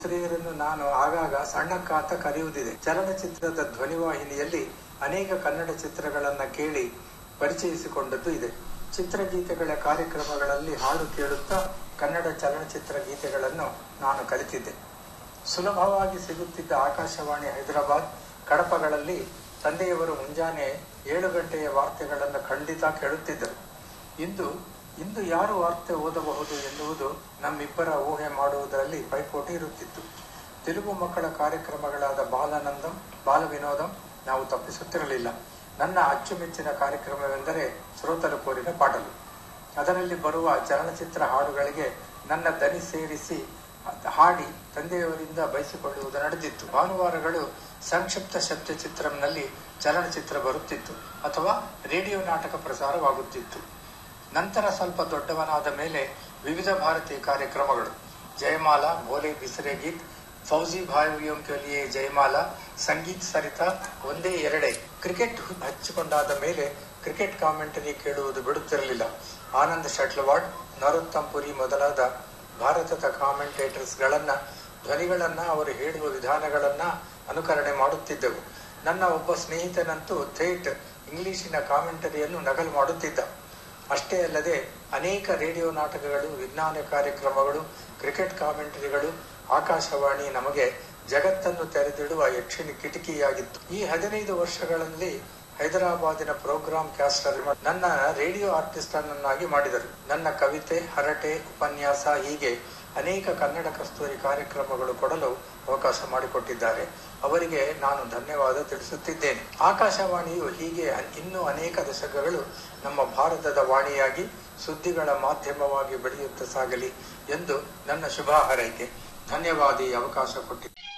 ಸ್ತ್ರೀಯರನ್ನು ನಾನು ಆಗಾಗ ಸಣ್ಣಕ್ಕ ಅಂತ ಕರೆಯುವುದಿದೆ ಚಲನಚಿತ್ರದ ಧ್ವನಿವಾಹಿನಿಯಲ್ಲಿ ಅನೇಕ ಕನ್ನಡ ಚಿತ್ರಗಳನ್ನ ಕೇಳಿ ಪರಿಚಯಿಸಿಕೊಂಡದ್ದು ಇದೆ ಚಿತ್ರಗೀತೆಗಳ ಕಾರ್ಯಕ್ರಮಗಳಲ್ಲಿ ಹಾಡು ಕೇಳುತ್ತಾ ಕನ್ನಡ ಚಲನಚಿತ್ರ ಗೀತೆಗಳನ್ನು ನಾನು ಕಲಿತಿದ್ದೆ ಸುಲಭವಾಗಿ ಸಿಗುತ್ತಿದ್ದ ಆಕಾಶವಾಣಿ ಹೈದರಾಬಾದ್ ಕಡಪಗಳಲ್ಲಿ ತಂದೆಯವರು ಮುಂಜಾನೆ ಏಳು ಗಂಟೆಯ ವಾರ್ತೆಗಳನ್ನು ಖಂಡಿತ ಕೇಳುತ್ತಿದ್ದರು ಇಂದು ಇಂದು ಯಾರು ವಾರ್ತೆ ಓದಬಹುದು ಎನ್ನುವುದು ನಮ್ಮಿಬ್ಬರ ಊಹೆ ಮಾಡುವುದರಲ್ಲಿ ಪೈಪೋಟಿ ಇರುತ್ತಿತ್ತು ತೆಲುಗು ಮಕ್ಕಳ ಕಾರ್ಯಕ್ರಮಗಳಾದ ಬಾಲಾನಂದಂ ಬಾಲ ವಿನೋದಂ ನಾವು ತಪ್ಪಿಸುತ್ತಿರಲಿಲ್ಲ ನನ್ನ ಅಚ್ಚುಮೆಚ್ಚಿನ ಕಾರ್ಯಕ್ರಮವೆಂದರೆ ಶ್ರೋತರು ಕೋರಿನ ಪಾಟಲು ಅದರಲ್ಲಿ ಬರುವ ಚಲನಚಿತ್ರ ಹಾಡುಗಳಿಗೆ ನನ್ನ ದನಿ ಸೇರಿಸಿ ಹಾಡಿ ತಂದೆಯವರಿಂದ ಬಯಸಿಕೊಳ್ಳುವುದು ನಡೆದಿತ್ತು ಭಾನುವಾರಗಳು ಸಂಕ್ಷಿಪ್ತ ಶಬ್ದ ಚಿತ್ರಂನಲ್ಲಿ ಚಲನಚಿತ್ರ ಬರುತ್ತಿತ್ತು ಅಥವಾ ರೇಡಿಯೋ ನಾಟಕ ಪ್ರಸಾರವಾಗುತ್ತಿತ್ತು ನಂತರ ಸ್ವಲ್ಪ ದೊಡ್ಡವನಾದ ಮೇಲೆ ವಿವಿಧ ಭಾರತೀಯ ಕಾರ್ಯಕ್ರಮಗಳು ಜಯಮಾಲ ಬೋಲೆ ಬಿಸರೆ ಗೀತ್ ಫೌಜಿ ಭಾಯಿಯಂ ಕೆಲಿಯೇ ಜಯಮಾಲ ಸಂಗೀತ್ ಸರಿತ ಒಂದೇ ಎರಡೇ ಕ್ರಿಕೆಟ್ ಹಚ್ಚಿಕೊಂಡಾದ ಮೇಲೆ ಕ್ರಿಕೆಟ್ ಕಾಮೆಂಟರಿ ಕೇಳುವುದು ಬಿಡುತ್ತಿರಲಿಲ್ಲ ಆನಂದ್ ಶಟ್ಲವಾಡ್ ನರೋತ್ತಮ್ ಪುರಿ ಮೊದಲಾದ ಭಾರತದ ಕಾಮೆಂಟೇಟರ್ಸ್ ಗಳನ್ನ ಧ್ವನಿಗಳನ್ನ ಅವರು ಹೇಳುವ ವಿಧಾನಗಳನ್ನ ಅನುಕರಣೆ ಮಾಡುತ್ತಿದ್ದೆವು ನನ್ನ ಒಬ್ಬ ಸ್ನೇಹಿತನಂತೂ ಥೇಟ್ ಇಂಗ್ಲಿಶಿನ ಕಾಮೆಂಟರಿಯನ್ನು ನಕಲು ಮಾಡುತ್ತಿದ್ದ ಅಷ್ಟೇ ಅಲ್ಲದೆ ಅನೇಕ ರೇಡಿಯೋ ನಾಟಕಗಳು ವಿಜ್ಞಾನ ಕಾರ್ಯಕ್ರಮಗಳು ಕ್ರಿಕೆಟ್ ಕಾಮೆಂಟರಿಗಳು ಆಕಾಶವಾಣಿ ನಮಗೆ ಜಗತ್ತನ್ನು ತೆರೆದಿಡುವ ಯಕ್ಷಿಣಿ ಕಿಟಕಿಯಾಗಿತ್ತು ಈ ಹದಿನೈದು ವರ್ಷಗಳಲ್ಲಿ ಹೈದರಾಬಾದಿನ ಪ್ರೋಗ್ರಾಂ ಕ್ಯಾಸ್ಟರ್ ನನ್ನ ರೇಡಿಯೋ ಆರ್ಟಿಸ್ಟ್ ಅನ್ನನ್ನಾಗಿ ಮಾಡಿದರು ನನ್ನ ಕವಿತೆ ಹರಟೆ ಉಪನ್ಯಾಸ ಹೀಗೆ ಅನೇಕ ಕನ್ನಡ ಕಸ್ತೂರಿ ಕಾರ್ಯಕ್ರಮಗಳು ಕೊಡಲು ಅವಕಾಶ ಮಾಡಿಕೊಟ್ಟಿದ್ದಾರೆ ಅವರಿಗೆ ನಾನು ಧನ್ಯವಾದ ತಿಳಿಸುತ್ತಿದ್ದೇನೆ ಆಕಾಶವಾಣಿಯು ಹೀಗೆ ಇನ್ನೂ ಅನೇಕ ದಶಕಗಳು ನಮ್ಮ ಭಾರತದ ವಾಣಿಯಾಗಿ ಸುದ್ದಿಗಳ ಮಾಧ್ಯಮವಾಗಿ ಬೆಳೆಯುತ್ತಾ ಸಾಗಲಿ ಎಂದು ನನ್ನ ಶುಭ ಹಾರೈಕೆ ಧನ್ಯವಾದ ಈ ಅವಕಾಶ ಕೊಟ್ಟಿದ್ದೆ